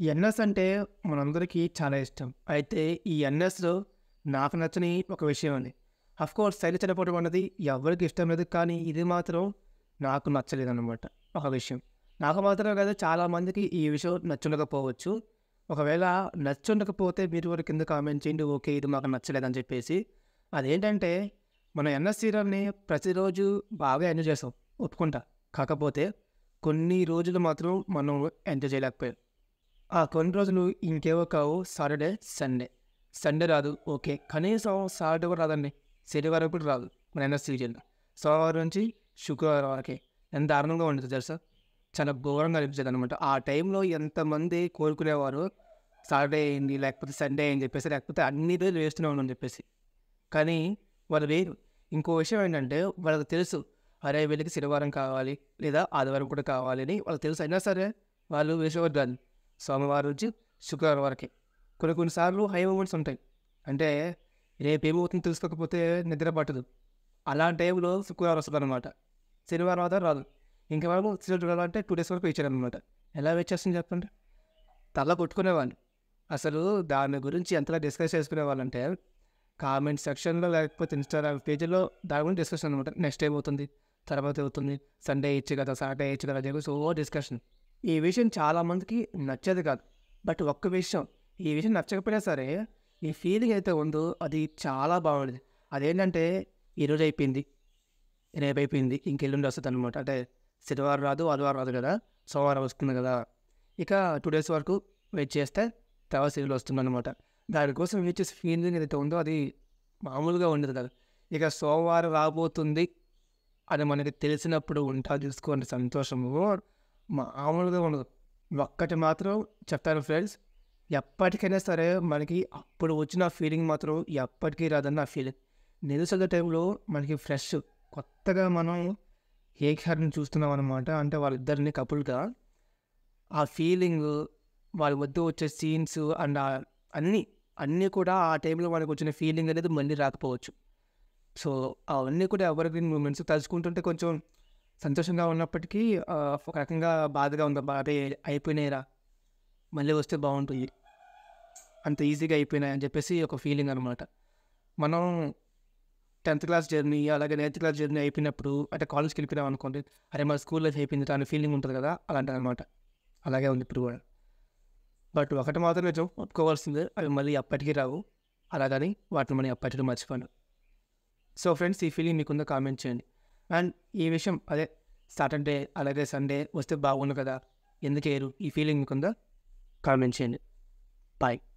NS అంటే మనందరికీ చాలా ఇష్టం అయితే ఈ ఎన్ఎస్లో నాకు నచ్చని ఒక విషయం ఉంది కోర్స్ శైలి చనిపోవడం అన్నది ఎవరికి ఇష్టం లేదు కానీ ఇది మాత్రం నాకు నచ్చలేదు అనమాట ఒక విషయం నాకు మాత్రమే కాదు చాలామందికి ఈ విషయం నచ్చుండకపోవచ్చు ఒకవేళ నచ్చుండకపోతే మీరు కూడా కింద కామెంట్ చేయండి ఓకే ఇది మాకు నచ్చలేదని చెప్పేసి అదేంటంటే మన ఎన్ఎస్ సీరియల్ని ప్రతిరోజు బాగా ఎంజాయ్ చేస్తాం ఒప్పుకుంటా కాకపోతే కొన్ని రోజులు మాత్రం మనం ఎంజాయ్ చేయలేకపోయాం ఆ కొన్ని రోజులు ఇంకేవో కావు సాటర్డే సండే సండే రాదు ఓకే కనీసం సాటర్డే కూడా రాదండి శనివారం కూడా రాదు మన ఎన్ఎస్ సీరియల్ సోమవారం నుంచి శుక్రవారం వరకే ఎంత దారుణంగా ఉండదు తెలుసా చాలా ఘోరంగా అనిపించేది అనమాట ఆ టైంలో ఎంతమంది కోరుకునేవారు సాటర్డే అయింది లేకపోతే సండే అని చెప్పేసి లేకపోతే అన్ని రోజులు వేస్తూనే ఉండని చెప్పేసి కానీ వాళ్ళు వేరు ఇంకో విషయం ఏంటంటే వాళ్ళకి తెలుసు అరే వీళ్ళకి శనివారం కావాలి లేదా ఆదివారం కూడా కావాలి అని వాళ్ళకి తెలుసు అయినా సరే వాళ్ళు వేసేవారు కాదు సోమవారం నుంచి శుక్రవారం వరకే కొన్ని కొన్నిసార్లు హై మూమెంట్స్ ఉంటాయి అంటే రేపు ఏమవుతుందో తెలుసుకోకపోతే నిద్ర పట్టదు అలాంటి టైంలో శుక్రవారం వస్తుంది అనమాట శనివారం ఆధారం రాదు ఇంకా వాళ్ళు సీరియల్ చూడాలంటే టూ డేస్ వరకు ఇచ్చారనమాట ఎలా వెయిట్ చేస్తుంది చెప్పండి తల కొట్టుకునేవాళ్ళు అసలు దాని గురించి ఎంతలా డిస్కస్ చేసుకునేవాళ్ళంటే కామెంట్ సెక్షన్లో లేకపోతే ఇన్స్టాగ్రామ్ పేజీలో దాని గురించి డిస్కషన్ అనమాట నెక్స్ట్ ఏమవుతుంది తర్వాత అవుతుంది సండే ఇచ్చు కదా సాటర్డే ఇచ్చు కదా చెప్పేసి ఓ డిస్కషన్ ఈ విషయం చాలామందికి నచ్చేది కాదు బట్ ఒక్క విషయం ఈ విషయం నచ్చకపోయినా సరే ఈ ఫీలింగ్ అయితే ఉందో అది చాలా బాగుండేది అదేంటంటే ఈరోజు అయిపోయింది రేపు అయిపోయింది ఇంకెల్లుండి వస్తుంది అనమాట అంటే శనివారం రాదు ఆదివారం రాదు కదా సోమవారం వస్తుంది కదా ఇక టూ డేస్ వరకు వెయిట్ చేస్తే తర్వాత సీరియల్ వస్తుంది అనమాట దానికోసం వెయిట్ చేసే ఫీలింగ్ ఏదైతే ఉందో అది మామూలుగా ఉండదు కదా ఇక సోమవారం రాబోతుంది అని మనకి తెలిసినప్పుడు ఉంటా చూసుకోండి సంతోషము మామూలుగా ఉండదు ఒక్కటి మాత్రం చెప్తాను ఫ్రెండ్స్ ఎప్పటికైనా సరే మనకి అప్పుడు వచ్చిన ఫీలింగ్ మాత్రం ఎప్పటికీ రాదని నా ఫీలింగ్ నిరుసల టైంలో మనకి ఫ్రెష్ కొత్తగా మనం ఏకహారిని చూస్తున్నాం అనమాట అంటే వాళ్ళిద్దరిని కపుల్గా ఆ ఫీలింగ్ వాళ్ళ మధ్య వచ్చే సీన్స్ అండ్ అన్నీ అన్నీ కూడా ఆ టైంలో మనకు వచ్చిన ఫీలింగ్ అనేది మళ్ళీ రాకపోవచ్చు సో అవన్నీ కూడా ఎవరి గ్రీన్ మూమెంట్స్ తలుచుకుంటుంటే కొంచెం సంతోషంగా ఉన్నప్పటికీ ఆ, ఒక రకంగా బాధగా ఉంది బాధ అయిపోయినాయిరా మళ్ళీ వస్తే బాగుంటుంది అంత ఈజీగా అయిపోయినాయి అని చెప్పేసి ఒక ఫీలింగ్ అనమాట మనం టెన్త్ క్లాస్ జర్నీ అలాగే నైన్త్ క్లాస్ జర్నీ అయిపోయినప్పుడు అంటే కాలేజ్కి వెళ్ళిపోయినాం అనుకోండి అరే మన స్కూల్ లైఫ్ అయిపోయింది అనే ఫీలింగ్ ఉంటుంది కదా అలాంటిది అనమాట అలాగే ఉంది ఇప్పుడు కూడా బట్ ఒకటి మాత్రం నిజం ఒప్పుకోవాల్సిందే అవి మళ్ళీ అప్పటికి రావు అలాగని వాటిని మనం అప్పటికి మర్చిపోను సో ఫ్రెండ్స్ ఈ ఫీలింగ్ మీకుందో కామెంట్ చేయండి అండ్ ఈ విషయం అదే సాటర్డే అలాగే సండే వస్తే బాగుండు కదా ఎందుకు వేయరు ఈ ఫీలింగ్ మీకుందా కామెంట్ చేయండి బాయ్